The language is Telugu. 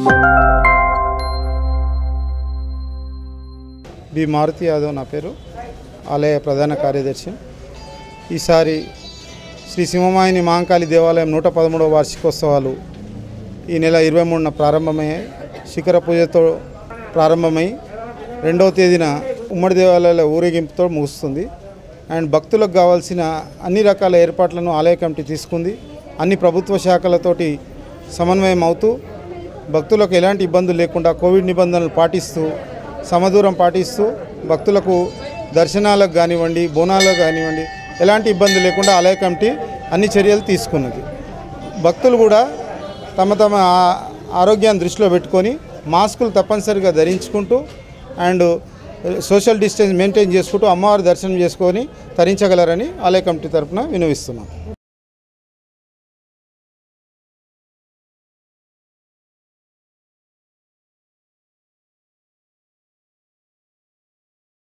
బి మారుతి యాదవ్ నా పేరు ఆలయ ప్రధాన కార్యదర్శి ఈసారి శ్రీ సింహమాయిని మహాంకాళి దేవాలయం నూట పదమూడవ వార్షికోత్సవాలు ఈ నెల ఇరవై మూడున ప్రారంభమయ్యాయి శిఖర పూజతో ప్రారంభమై రెండవ తేదీన ఉమ్మడి దేవాలయాల ఊరేగింపుతో ముగుస్తుంది అండ్ భక్తులకు కావాల్సిన అన్ని రకాల ఏర్పాట్లను ఆలయ కమిటీ తీసుకుంది అన్ని ప్రభుత్వ శాఖలతోటి సమన్వయం అవుతూ భక్తులకు ఎలాంటి ఇబ్బందులు లేకుండా కోవిడ్ నిబంధనలు పాటిస్తూ సమదూరం పాటిస్తూ భక్తులకు దర్శనాలకు కానివ్వండి బోనాలకు కానివ్వండి ఎలాంటి ఇబ్బంది లేకుండా ఆలయ కమిటీ అన్ని చర్యలు తీసుకున్నది భక్తులు కూడా తమ తమ ఆ- ఆరోగ్యాన్ని దృష్టిలో పెట్టుకొని మాస్కులు తప్పనిసరిగా ధరించుకుంటూ అండ్ సోషల్ డిస్టెన్స్ మెయింటైన్ చేసుకుంటూ అమ్మవారి దర్శనం చేసుకొని తరించగలరని ఆలయ కమిటీ తరఫున వినవిస్తున్నాం